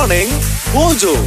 Morning Mojo.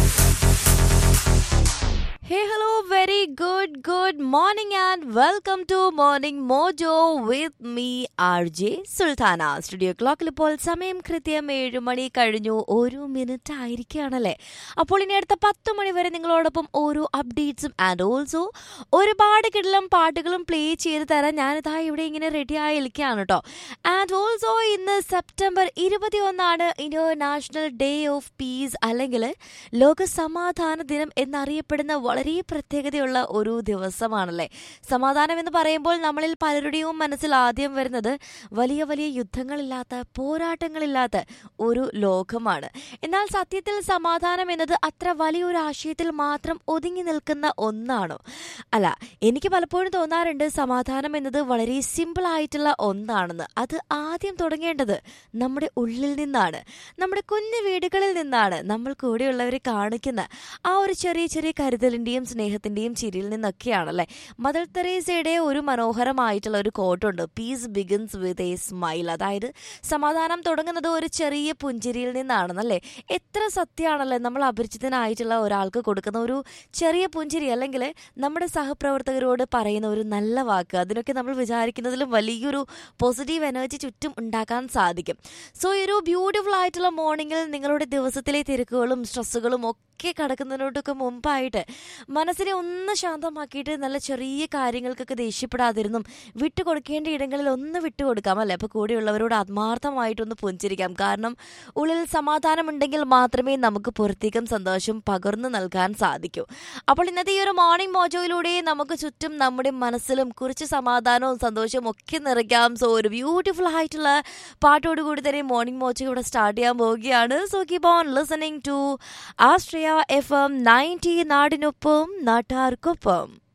Hey, hello, very good, good morning, and welcome to Morning Mojo with me, RJ Sultana studio ക്ലോക്കിൽ ഇപ്പോൾ സമയം കൃത്യം ഏഴ് മണി കഴിഞ്ഞു ഒരു മിനിറ്റ് ആയിരിക്കുകയാണല്ലേ അപ്പോൾ ഇനി അടുത്ത പത്ത് മണി വരെ നിങ്ങളോടൊപ്പം ഓരോ അപ്ഡേറ്റ്സും ആൻഡ് ഓൾസോ ഒരുപാട് കിടലം പാട്ടുകളും പ്ലേ ചെയ്ത് തരാൻ ഞാനിതാ ഇവിടെ ഇങ്ങനെ റെഡി ആയി ഇരിക്കുകയാണ് കേട്ടോ ആൻഡ് ഓൾസോ ഇന്ന് സെപ്റ്റംബർ ഇരുപത്തി ഒന്നാണ് ഇന്റർനാഷണൽ ഡേ ഓഫ് പീസ് അല്ലെങ്കിൽ ലോക സമാധാന ദിനം എന്നറിയപ്പെടുന്ന വളരെ പ്രത്യേകതയുള്ള ഒരു ദിവസമാണല്ലേ സമാധാനം എന്ന് പറയുമ്പോൾ നമ്മളിൽ പലരുടെയും മനസ്സിൽ ആദ്യം വരുന്നത് വലിയ വലിയ യുദ്ധങ്ങളില്ലാത്ത പോരാട്ടങ്ങളില്ലാത്ത ഒരു ലോകമാണ് എന്നാൽ സത്യത്തിൽ സമാധാനം എന്നത് അത്ര വലിയൊരു ആശയത്തിൽ മാത്രം ഒതുങ്ങി നിൽക്കുന്ന ഒന്നാണോ അല്ല എനിക്ക് പലപ്പോഴും തോന്നാറുണ്ട് സമാധാനം എന്നത് വളരെ സിമ്പിൾ ആയിട്ടുള്ള ഒന്നാണെന്ന് അത് ആദ്യം തുടങ്ങേണ്ടത് നമ്മുടെ ഉള്ളിൽ നിന്നാണ് നമ്മുടെ കുഞ്ഞു വീടുകളിൽ നിന്നാണ് നമ്മൾ കൂടെയുള്ളവരെ കാണിക്കുന്ന ആ ഒരു ചെറിയ ചെറിയ കരുതലിൻ്റെയും സ്നേഹത്തിൻ്റെയും ചിരിയിൽ നിന്നൊക്കെയാണല്ലേ മദർ തെരേസയുടെ ഒരു മനോഹരമായിട്ടുള്ള ഒരു കോട്ടുണ്ട് peace begins with a smile അതായത് സമാധാനം തുടങ്ങുന്നത് ഒരു ചെറിയ പുഞ്ചിരിയിൽ നിന്നാണെന്നല്ലേ എത്ര സത്യമാണല്ലേ നമ്മൾ അപരിചിതനായിട്ടുള്ള ഒരാൾക്ക് കൊടുക്കുന്ന ഒരു ചെറിയ പുഞ്ചിരി അല്ലെങ്കിൽ നമ്മുടെ സഹപ്രവർത്തകരോട് പറയുന്ന ഒരു നല്ല വാക്ക് അതിനൊക്കെ നമ്മൾ വിചാരിക്കുന്നതിലും വലിയൊരു പോസിറ്റീവ് എനർജി ചുറ്റും ഉണ്ടാക്കാൻ സാധിക്കും സോ ഈ ഒരു ബ്യൂട്ടിഫുൾ ആയിട്ടുള്ള മോർണിംഗിൽ നിങ്ങളുടെ ദിവസത്തിലെ തിരക്കുകളും സ്ട്രെസ്സുകളും ഒക്കെ കടക്കുന്നതിനോടൊക്കെ മുമ്പായിട്ട് മനസ്സിനെ ഒന്ന് ശാന്തമാക്കിയിട്ട് നല്ല ചെറിയ കാര്യങ്ങൾക്കൊക്കെ ദേഷ്യപ്പെടാതിരുന്നും വിട്ടുകൊടുക്കേണ്ട ഇടങ്ങളിൽ ഒന്ന് വിട്ടുകൊടുക്കാം അല്ലേ അപ്പോൾ കൂടെയുള്ളവരോട് ആത്മാർത്ഥമായിട്ടൊന്ന് പുഞ്ചിരിക്കാം കാരണം ഉള്ളിൽ സമാധാനമുണ്ടെങ്കിൽ മാത്രമേ നമുക്ക് പുറത്തേക്കും സന്തോഷം പകർന്നു നൽകാൻ സാധിക്കൂ അപ്പോൾ ഇന്നത്തെ ഈ ഒരു മോർണിംഗ് മോജോയിലൂടെ നമുക്ക് ചുറ്റും നമ്മുടെ മനസ്സിലും കുറച്ച് സമാധാനവും സന്തോഷവും ഒക്കെ നിറയ്ക്കാം സോ ഒരു ബ്യൂട്ടിഫുൾ ആയിട്ടുള്ള പാട്ടോട് കൂടി തന്നെ മോർണിംഗ് മോജോ ഇവിടെ സ്റ്റാർട്ട് ചെയ്യാൻ പോവുകയാണ് so keep on listening to Astria F M ninety നാടിനൊപ്പം നാട്ടാർക്കൊപ്പം